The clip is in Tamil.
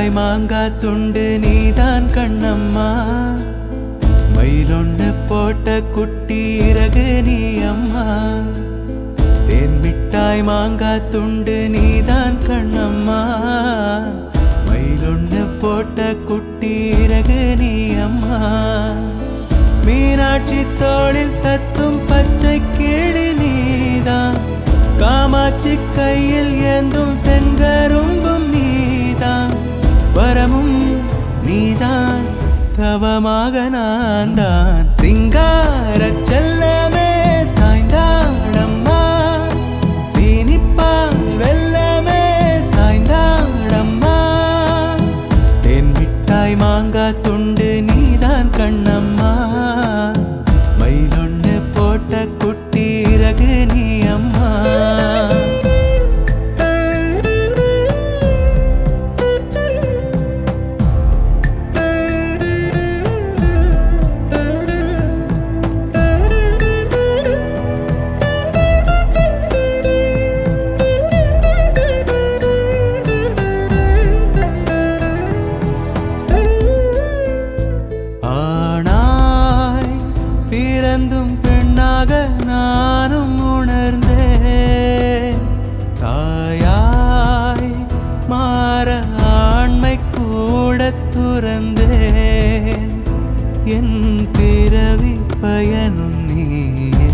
மிட்டாய் மாங்கா துண்டு நீதான் கண்ணம்மா மயிலொன்னு போட்ட குட்டி இறகு நீ அம்மா தேன் மிட்டாய் மாங்கா துண்டு நீதான் கண்ணம்மா மயிலொன்னு போட்ட குட்டி இறகு நீ அம்மா மீனாட்சி தோளில் தத்தும் பச்சை கிளி நீதான் காமாட்சி கையில் ஏந்தும் செங்கரும்பும் நீதான் வரமும் நீதான் தவமாக நான் தான் சிங்கார செல்லமே சாய்ந்தாடம்மா சீனிப்பால் வெல்லமே சாய்ந்தாடம்மா தேன் மிட்டாய் மாங்கா துண்டு நீதான் கண்ணம்மா மயிலொன்னு போட்ட குட்டி இறகு நீ அம்மா ஆனாய் பிறந்தும் பெண்ணாக நானும் உணர்ந்தேன் தாயாய் மாற ஆண்மை கூட துறந்தேன் என் பிறவி பயனும் நீயே